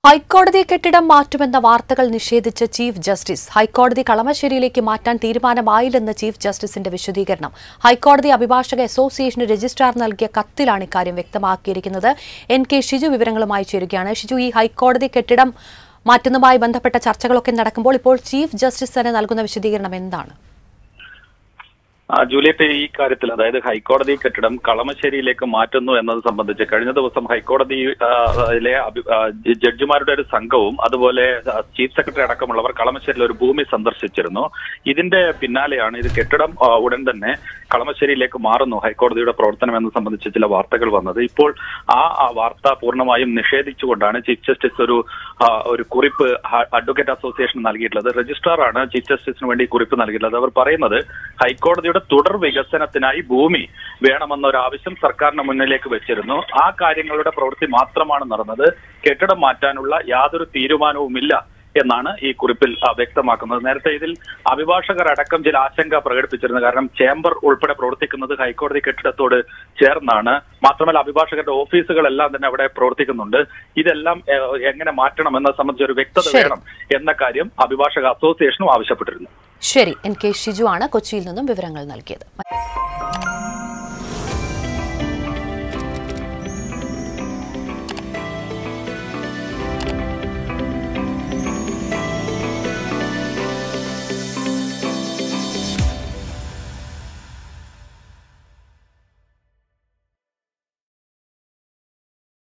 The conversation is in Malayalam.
ഹൈക്കോടതി കെട്ടിടം മാറ്റുമെന്ന വാർത്തകൾ നിഷേധിച്ച് ചീഫ് ജസ്റ്റിസ് ഹൈക്കോടതി കളമശ്ശേരിയിലേക്ക് മാറ്റാൻ തീരുമാനമായില്ലെന്ന് ചീഫ് ജസ്റ്റിസിന്റെ വിശദീകരണം ഹൈക്കോടതി അഭിഭാഷക അസോസിയേഷന് രജിസ്ട്രാർ നൽകിയ കത്തിലാണ് ഇക്കാര്യം വ്യക്തമാക്കിയിരിക്കുന്നത് എൻ കെ ഷിജു വിവരങ്ങളുമായി ചേരുകയാണ് ഷിജു ഈ ഹൈക്കോടതി കെട്ടിടം മാറ്റുന്നതുമായി ബന്ധപ്പെട്ട ചർച്ചകളൊക്കെ നടക്കുമ്പോൾ ഇപ്പോൾ ചീഫ് ജസ്റ്റിസ് തന്നെ നൽകുന്ന വിശദീകരണം എന്താണ് ആ, ജൂലിയറ്റ് ഈ കാര്യത്തിൽ അതായത് ഹൈക്കോടതി കെട്ടിടം കളമശ്ശേരിയിലേക്ക് മാറ്റുന്നു എന്നത് സംബന്ധിച്ച് കഴിഞ്ഞ ദിവസം ഹൈക്കോടതിയിലെ അഭി- ആ, ജഡ്ജിമാരുടെ ഒരു സംഘവും അതുപോലെ ആ, ചീഫ് സെക്രട്ടറി അടക്കമുള്ളവർ കളമശ്ശേരിയിൽ ഒരു ഭൂമി സന്ദർശിച്ചിരുന്നു ഇതിന്റെ പിന്നാലെയാണ് ഇത് കെട്ടിടം ആ, ഉടൻ തന്നെ കളമശ്ശേരിയിലേക്ക് മാറുന്നു ഹൈക്കോടതിയുടെ പ്രവർത്തനം എന്നത് സംബന്ധിച്ച് ചില വാർത്തകൾ വന്നത് ഇപ്പോൾ ആ ആ വാർത്ത പൂർണ്ണമായും നിഷേധിച്ചുകൊണ്ടാണ് ചീഫ് ജസ്റ്റിസ് ഒരു ആ, ഒരു കുറിപ്പ് ഹ- അഡ്വക്കേറ്റ് അസോസിയേഷൻ നൽകിയിട്ടുള്ളത് രജിസ്ട്രാറാണ് ചീഫ് ജസ്റ്റിസിന് വേണ്ടി ഈ കുറിപ്പ് നൽകിയിട്ടുള്ളത് അവർ പറയുന്നത് ഹൈക്കോടതിയുടെ തുടർ വികസനത്തിനായി ഭൂമി വേണമെന്ന ഒരു ആവശ്യം സർക്കാരിന് മുന്നിലേക്ക് വെച്ചിരുന്നു ആ കാര്യങ്ങളുടെ പ്രവൃത്തി മാത്രമാണ് നടന്നത് കെട്ടിടം മാറ്റാനുള്ള യാതൊരു തീരുമാനവുമില്ല എന്നാണ് ഈ കുറിപ്പിൽ ആ, വ്യക്തമാക്കുന്നത് നേരത്തെ ഇതിൽ അഭിഭാഷകർ അടക്കം ചില ആശങ്ക പ്രകടിപ്പിച്ചിരുന്നു കാരണം ചേംബർ ഉൾപ്പെടെ പ്രവർത്തിക്കുന്നത് ഹൈക്കോടതി കെട്ടിടത്തോട് ചേർന്നാണ് മാത്രമല്ല അഭിഭാഷകരുടെ ഓഫീസുകളെല്ലാം തന്നെ അവിടെ പ്രവർത്തിക്കുന്നുണ്ട് ഇതെല്ലാം ഏ, എങ്ങനെ മാറ്റണം എന്നത് സംബന്ധിച്ച് ഒരു വ്യക്തത ശരി. വേണം എന്ന കാര്യം അഭിഭാഷക അസോസിയേഷനും ആവശ്യപ്പെട്ടിരുന്നു ശരി എൻ കെ ഷിജു ആണ് കൊച്ചിയിൽ നിന്നും വിവരങ്ങൾ നൽകിയത്